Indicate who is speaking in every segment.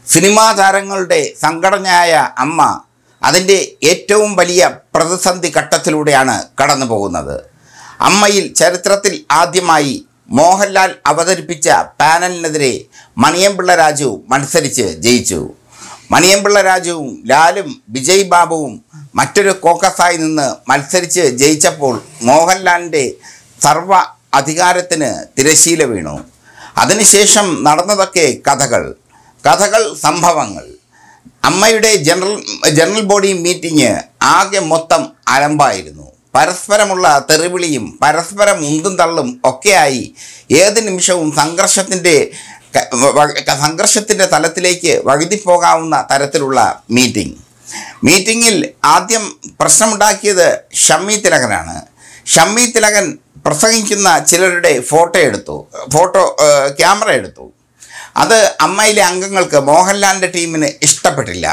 Speaker 1: cinema താരങ്ങളുടെ സംഘടനയായ അമ്മ അതിൻ്റെ ഏറ്റവും വലിയ പ്രതിസന്ധി ഘട്ടത്തിലൂടെയാണ് കടന്നു പോകുന്നത് അമ്മയിൽ ചരിത്രത്തിൽ ആദ്യമായി മോഹൻലാൽ അവതരിപ്പിച്ച പാനലിനെതിരെ മണിയമ്പിള്ള രാജു മത്സരിച്ച് ജയിച്ചു മണിയമ്പിള്ള രാജുവും ലാലും വിജയ് ബാബുവും മറ്റൊരു കോക്കസായി നിന്ന് മത്സരിച്ച് ജയിച്ചപ്പോൾ മോഹൻലാലിൻ്റെ സർവ അധികാരത്തിന് തിരശീല വീണു അതിനുശേഷം നടന്നതൊക്കെ കഥകൾ കഥകൾ സംഭവങ്ങൾ അമ്മയുടെ ജനറൽ ജനറൽ ബോഡി മീറ്റിംഗ് ആകെ മൊത്തം അലമ്പായിരുന്നു പരസ്പരമുള്ള തെറിവിളിയും പരസ്പരം ഉന്തും തള്ളും ഒക്കെയായി ഏത് നിമിഷവും സംഘർഷത്തിൻ്റെ ക- വ- സംഘർഷത്തിൻ്റെ തലത്തിലേക്ക് വഴുതിപ്പോകാവുന്ന തരത്തിലുള്ള മീറ്റിംഗ് മീറ്റിങ്ങിൽ ആദ്യം പ്രശ്നമുണ്ടാക്കിയത് ഷമ്മി തിലകനാണ് ഷമ്മി തിലകൻ പ്രസംഗിക്കുന്ന ചിലരുടെ ഫോട്ടോ എടുത്തു ഫോട്ടോ ഏഹ്, ക്യാമറ എടുത്തു അത് അമ്മയിലെ അംഗങ്ങൾക്ക് മോഹൻലാലിൻ്റെ ടീമിന് ഇഷ്ടപ്പെട്ടില്ല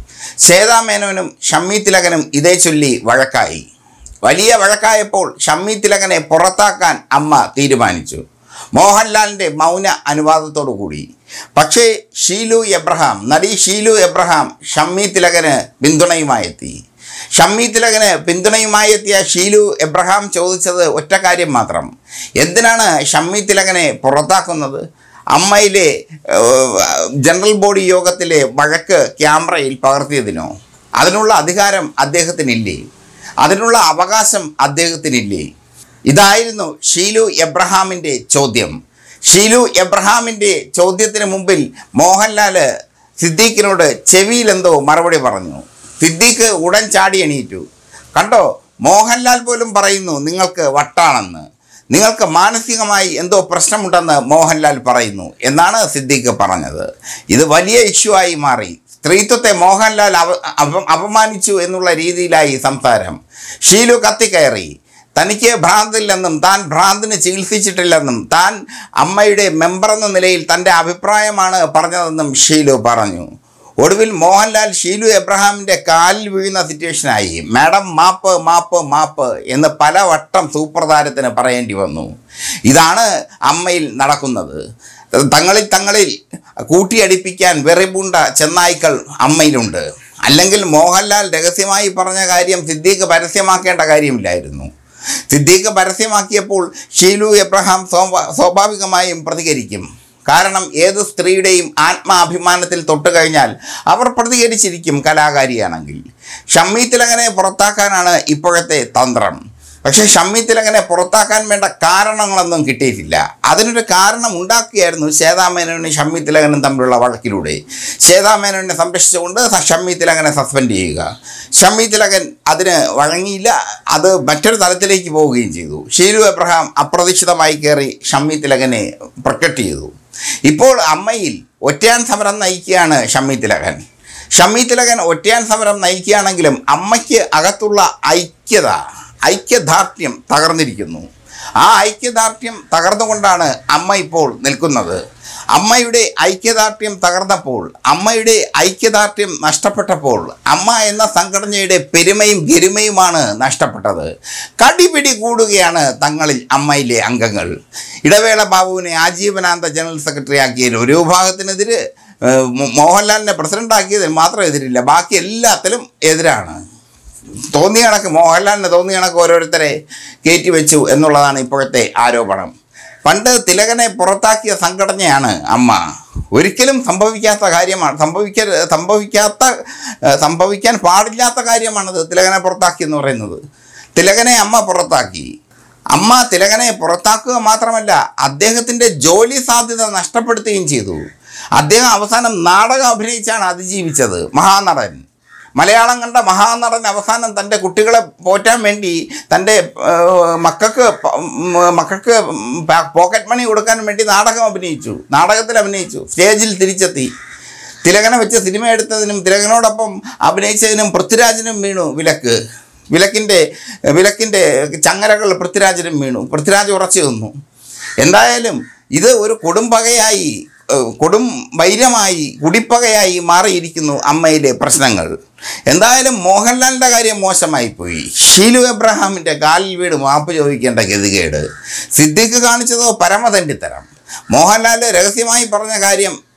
Speaker 1: ശ്വേതാ മേനോനും ഷമ്മി തിലകനും ഇതേ ചൊല്ലി വഴക്കായി വലിയ വഴക്കായപ്പോൾ ഷമ്മി തിലകനെ പുറത്താക്കാൻ അമ്മ തീരുമാനിച്ചു മോഹൻലാലിൻ്റെ മൗന അനുവാദത്തോടു കൂടി പക്ഷേ ഷീലു എബ്രഹാം നടി ഷീലു എബ്രഹാം ഷമ്മി തിലകന് പിന്തുണയുമായെത്തി ഷമ്മി തിലകന് പിന്തുണയുമായി എത്തിയ ഷീലു എബ്രഹാം ചോദിച്ചത് ഒറ്റ കാര്യം മാത്രം എന്തിനാണ് ഷമ്മി തിലകനെ പുറത്താക്കുന്നത് അമ്മയിലെ ഏഹ്, ജനറൽ ബോഡി യോഗത്തിലെ വഴക്ക് ക്യാമറയിൽ പകർത്തിയതിനോ അതിനുള്ള അധികാരം അദ്ദേഹത്തിനില്ലേ അതിനുള്ള അവകാശം അദ്ദേഹത്തിനില്ലേ ഇതായിരുന്നു ഷീലു എബ്രഹാമിൻ്റെ ചോദ്യം ഷീലു എബ്രഹാമിൻ്റെ ചോദ്യത്തിന് മുമ്പിൽ മോഹൻലാൽ സിദ്ദീഖിനോട് ചെവിയിലെന്തോ മറുപടി പറഞ്ഞു സിദ്ദീഖ് ഉടൻ ചാടി എണീറ്റു കണ്ടോ മോഹൻലാൽ പോലും പറയുന്നു നിങ്ങൾക്ക് വട്ടാണെന്ന് നിങ്ങൾക്ക് മാനസികമായി എന്തോ പ്രശ്നമുണ്ടെന്ന് മോഹൻലാൽ പറയുന്നു എന്നാണ് സിദ്ദീഖ് പറഞ്ഞത് ഇത് വലിയ ഇഷ്യൂ ആയി മാറി സ്ത്രീത്വത്തെ മോഹൻലാൽ അവ അപ- അപമാനിച്ചു എന്നുള്ള രീതിയിലായി സംസാരം ഷീലു കത്തിക്കയറി തനിക്ക് ഭ്രാന്തില്ലെന്നും താൻ ഭ്രാന്തിന് ചികിത്സിച്ചിട്ടില്ലെന്നും താൻ അമ്മയുടെ മെമ്പർ എന്ന നിലയിൽ തൻ്റെ അഭിപ്രായമാണ് പറഞ്ഞതെന്നും ഷീലു പറഞ്ഞു ഒടുവിൽ മോഹൻലാൽ ഷീലു എബ്രഹാമിൻ്റെ കാലിൽ വീഴുന്ന സിറ്റുവേഷനായി മാഡം മാപ്പ് മാപ്പ് മാപ്പ് എന്ന് പല വട്ടം സൂപ്പർ താരത്തിന് പറയേണ്ടി വന്നു ഇതാണ് അമ്മയിൽ നടക്കുന്നത് തങ്ങളിൽ തങ്ങളിൽ കൂട്ടിയടിപ്പിക്കാൻ വെറിപൂണ്ട ചെന്നായ്ക്കൾ അമ്മയിലുണ്ട് അല്ലെങ്കിൽ മോഹൻലാൽ രഹസ്യമായി പറഞ്ഞ കാര്യം സിദ്ദീഖ് പരസ്യമാക്കേണ്ട കാര്യമില്ലായിരുന്നു സിദ്ദീഖ് പരസ്യമാക്കിയപ്പോൾ ഷീലു എബ്രഹാം സ്വാഭാ- സ്വാഭാവികമായും പ്രതികരിക്കും കാരണം ഏത് സ്ത്രീയുടെയും ആത്മാഭിമാനത്തിൽ തൊട്ട് കഴിഞ്ഞാൽ അവർ പ്രതികരിച്ചിരിക്കും കലാകാരിയാണെങ്കിൽ ഷമ്മി തിലകനെ പുറത്താക്കാനാണ് ഇപ്പോഴത്തെ തന്ത്രം പക്ഷേ ഷമ്മി തിലകനെ പുറത്താക്കാൻ വേണ്ട കാരണങ്ങളൊന്നും കിട്ടിയിട്ടില്ല അതിനൊരു കാരണം ഉണ്ടാക്കിയായിരുന്നു ശ്വേതാമേനോനും ഷമ്മി തിലകനും തമ്മിലുള്ള വഴക്കിലൂടെ ശ്വേതാമേനോനെ സംരക്ഷിച്ചുകൊണ്ട് സ- ഷമ്മി തിലകനെ സസ്പെൻഡ് ചെയ്യുക ഷമ്മി തിലകൻ അതിന് വഴങ്ങിയില്ല അത് മറ്റൊരു തലത്തിലേക്ക് പോവുകയും ചെയ്തു ഷീലു എബ്രഹാം അപ്രതീക്ഷിതമായി കയറി ഷമ്മി തിലകനെ പ്രൊട്ടക്ട് ചെയ്തു ഇപ്പോൾ അമ്മയിൽ ഒറ്റയാൻ സമരം നയിക്കുകയാണ് ഷമ്മി തിലകൻ ഷമ്മി തിലകൻ ഒറ്റയാൻ സമരം നയിക്കുകയാണെങ്കിലും അമ്മയ്ക്ക് അകത്തുള്ള ഐക്യത ഐക്യദാർഢ്യം തകർന്നിരിക്കുന്നു ആ ഐക്യദാർഢ്യം തകർന്നുകൊണ്ടാണ് അമ്മ ഇപ്പോൾ നിൽക്കുന്നത് അമ്മയുടെ ഐക്യദാർഢ്യം തകർന്നപ്പോൾ അമ്മയുടെ ഐക്യദാർഢ്യം നഷ്ടപ്പെട്ടപ്പോൾ അമ്മ എന്ന സംഘടനയുടെ പെരുമയും ഗരിമയുമാണ് നഷ്ടപ്പെട്ടത് കടിപിടി കൂടുകയാണ് തങ്ങളിൽ അമ്മയിലെ അംഗങ്ങൾ ഇടവേള ബാബുവിനെ ആജീവനാന്ത ജനറൽ സെക്രട്ടറി ആക്കിയതിൽ ഒരു വിഭാഗത്തിനെതിരെ ഏഹ്, മോ- മോഹൻലാലിനെ പ്രസിഡന്റ് ആക്കിയതിൽ മാത്രം എതിരില്ല ബാക്കി എല്ലാത്തിലും എതിരാണ് തോന്നിയ കണക്ക് മോഹൻലാലിന് തോന്നിയ കണക്ക് ഓരോരുത്തരെ കയറ്റി വെച്ചു എന്നുള്ളതാണ് ഇപ്പോഴത്തെ ആരോപണം പണ്ട് തിലകനെ പുറത്താക്കിയ സംഘടനയാണ് അമ്മ ഒരിക്കലും സംഭവിക്കാത്ത കാര്യമാണ് സംഭവിക്ക സംഭവിക്കാത്ത ഏഹ്, സംഭവിക്കാൻ പാടില്ലാത്ത കാര്യമാണത് തിലകനെ പുറത്താക്കി എന്ന് പറയുന്നത് തിലകനെ അമ്മ പുറത്താക്കി അമ്മ തിലകനെ പുറത്താക്കുക മാത്രമല്ല അദ്ദേഹത്തിൻ്റെ ജോലി സാധ്യത നഷ്ടപ്പെടുത്തുകയും ചെയ്തു അദ്ദേഹം അവസാനം നാടകം അഭിനയിച്ചാണ് അതിജീവിച്ചത് മഹാനടൻ മലയാളം കണ്ട മഹാനടൻ അവസാനം തൻ്റെ കുട്ടികളെ പോറ്റാൻ വേണ്ടി തൻ്റെ ഏഹ്, മക്കൾക്ക് പ- ഉം, മക്കൾക്ക് പോക്കറ്റ് മണി കൊടുക്കാൻ വേണ്ടി നാടകം അഭിനയിച്ചു നാടകത്തിൽ അഭിനയിച്ചു സ്റ്റേജിൽ തിരിച്ചെത്തി തിലകനെ വെച്ച് സിനിമ എടുത്തതിനും തിലകനോടൊപ്പം അഭിനയിച്ചതിനും പൃഥ്വിരാജിനും വീണു വിലക്ക് വിലക്കിൻ്റെ വിലക്കിൻ്റെ ചങ്ങലകൾ പൃഥ്വിരാജിനും വീണു പൃഥ്വിരാജ് ഉറച്ചു നിന്നു എന്തായാലും ഇത് ഒരു കൊടുംപകയായി ഏഹ്, കൊടും വൈരമായി കുടിപ്പകയായി മാറിയിരിക്കുന്നു അമ്മയിലെ പ്രശ്നങ്ങൾ എന്തായാലും മോഹൻലാലിൻ്റെ കാര്യം മോശമായിപ്പോയി ഷീലു എബ്രഹാമിൻ്റെ കാലിൽ വീട് മാപ്പ് ചോദിക്കേണ്ട ഗതികേട് സിദ്ദിഖ് കാണിച്ചതോ പരമതണ്ടിത്തരം മോഹൻലാൽ രഹസ്യമായി പറഞ്ഞ കാര്യം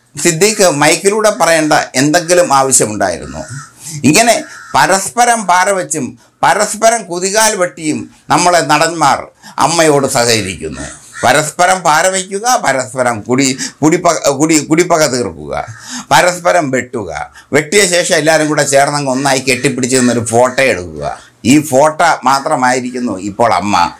Speaker 1: സിദ്ദീഖ് മൈക്കിലൂടെ പറയേണ്ട എന്തെങ്കിലും ആവശ്യമുണ്ടായിരുന്നു ഇങ്ങനെ പരസ്പരം പാരവച്ചും പരസ്പരം കുതികാൽ വെട്ടിയും നമ്മളെ നടന്മാർ അമ്മയോട് സഹകരിക്കുന്നു പരസ്പരം പാരവയ്ക്കുക പരസ്പരം കുടി കുടിപ്പക കുടി കുടിപ്പക തീർക്കുക പരസ്പരം വെട്ടുക വെട്ടിയ ശേഷം എല്ലാവരും കൂടെ ചേർന്നങ്ങ് ഒന്നായി കെട്ടിപ്പിടിച്ച് നിന്നൊരു ഫോട്ടോ എടുക്കുക ഈ ഫോട്ടോ മാത്രമായിരിക്കുന്നു ഇപ്പോൾ അമ്മ